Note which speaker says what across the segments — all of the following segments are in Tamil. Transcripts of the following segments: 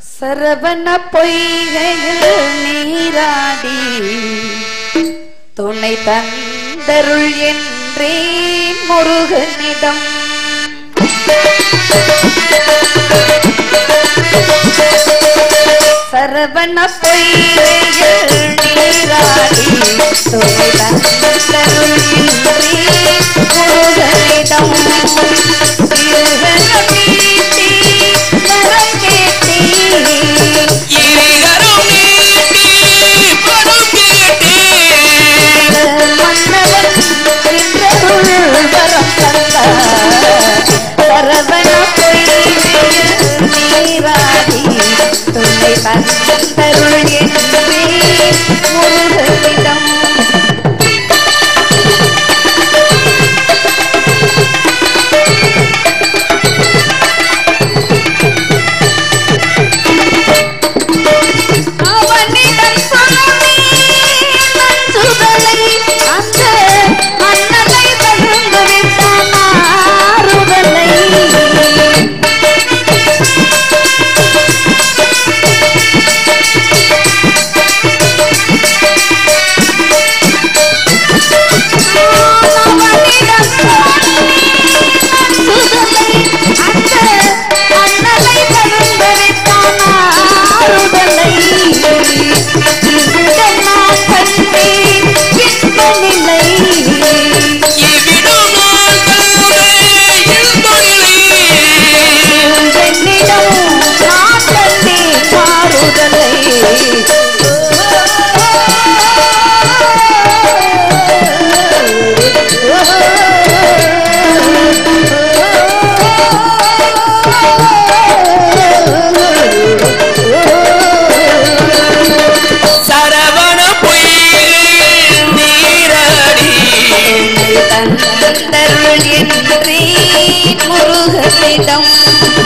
Speaker 1: சரவண பொய்கையில் நீராடி துணை தந்தருள் என்றே முருகனிடம் சரவண பொய்கையில் நீராடி துணை தந்தருள் என்றே முருகனிடம் இருகர மீட்டி வரம் கேட்டீ
Speaker 2: இருகரம் நீட்டி பரம் கேட்டே
Speaker 1: மன்னவன் நின்றருள் வரம் தந்தார். சரவண பொய்கையில் நீராடி துணை தந்தருள் என்றே முருகனிடம் அவனிடம் சொல்லி நஞ்சுதலை அந்த மன்னலை தகுந்து விட்டான் ஆறுதலை அவனிடம் சொல்லி நஞ்சுதலை அந்த மன்னலை தகுந்து விட்டான் ஆறுதலை இதுதான் நான் கண்டேன் இன்ப நிலை
Speaker 2: இவ்விடம் நான் கண்டேன் இன்பநிலை
Speaker 1: என்னிடம் நான் கண்டேன் மாறுதலை
Speaker 2: சரவண பொய்கையில் நீராடி
Speaker 1: தந்தருள் என்றே முருகனிடம்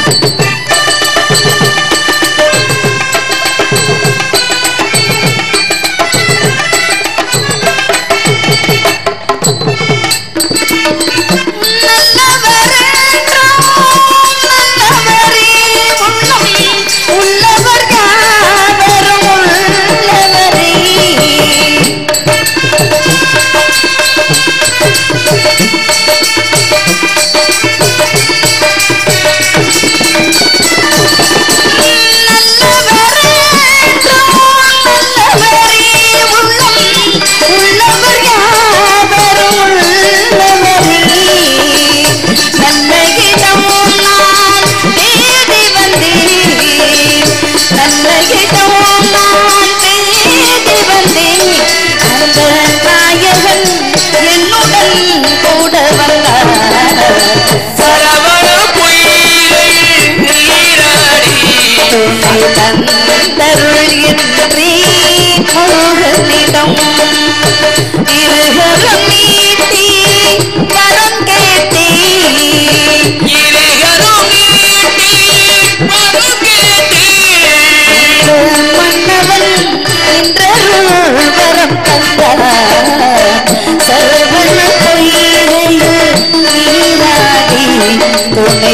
Speaker 1: உள்ளவர் யாவரும் உள்ளவரே என்னுடன் கூட வந்தார்
Speaker 2: சரவண பொய்கையில் நீராடி
Speaker 1: துணை தந்தருள் என்றே முருகனிடம் இருகரம் நீட்டி வரம் கேட்டே
Speaker 2: இருகரம் நீட்டி பரம் கேட்டே
Speaker 1: மன்னவன் என்றருள் வரம் தந்தார் சரவண பொய்கையில் நீராடி துணை